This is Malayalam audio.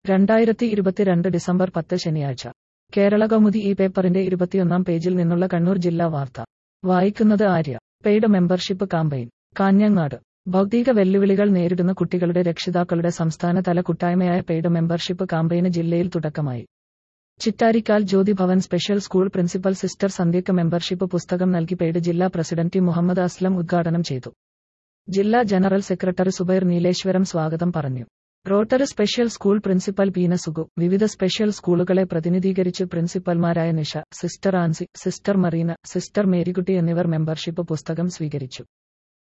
രണ്ടായിരത്തി ഇരുപത്തിരണ്ട് ഡിസംബർ പത്ത് ശനിയാഴ്ച കേരള കൗമുദി ഈ പേപ്പറിന്റെ ഇരുപത്തിയൊന്നാം പേജിൽ നിന്നുള്ള കണ്ണൂർ ജില്ലാ വാർത്ത വായിക്കുന്നത് Arya paid membership campaign Kanhangad ഭൗതിക വെല്ലുവിളികൾ നേരിടുന്ന കുട്ടികളുടെ രക്ഷിതാക്കളുടെ സംസ്ഥാനതല കൂട്ടായ്മയായ പെയ്ഡ് മെമ്പർഷിപ്പ് കാമ്പയിന് ജില്ലയിൽ തുടക്കമായി Chittarikkal Jyothi Bhavan special school principal sister സന്ധ്യയ്ക്ക് മെമ്പർഷിപ്പ് പുസ്തകം നൽകി പെയ്ഡ് ജില്ലാ പ്രസിഡന്റ് ടി മുഹമ്മദ് അസ്ലം ഉദ്ഘാടനം ചെയ്തു ജില്ലാ ജനറൽ സെക്രട്ടറി സുബൈർ നീലേശ്വരം സ്വാഗതം പറഞ്ഞു റോട്ടറി സ്പെഷ്യൽ സ്കൂൾ പ്രിൻസിപ്പൽ പീന സുഗു വിവിധ സ്പെഷ്യൽ സ്കൂളുകളെ പ്രതിനിധീകരിച്ച് പ്രിൻസിപ്പൽമാരായ Nisha sister Ancy sister Marina sister Marykutty എന്നിവർ മെമ്പർഷിപ്പ് പുസ്തകം സ്വീകരിച്ചു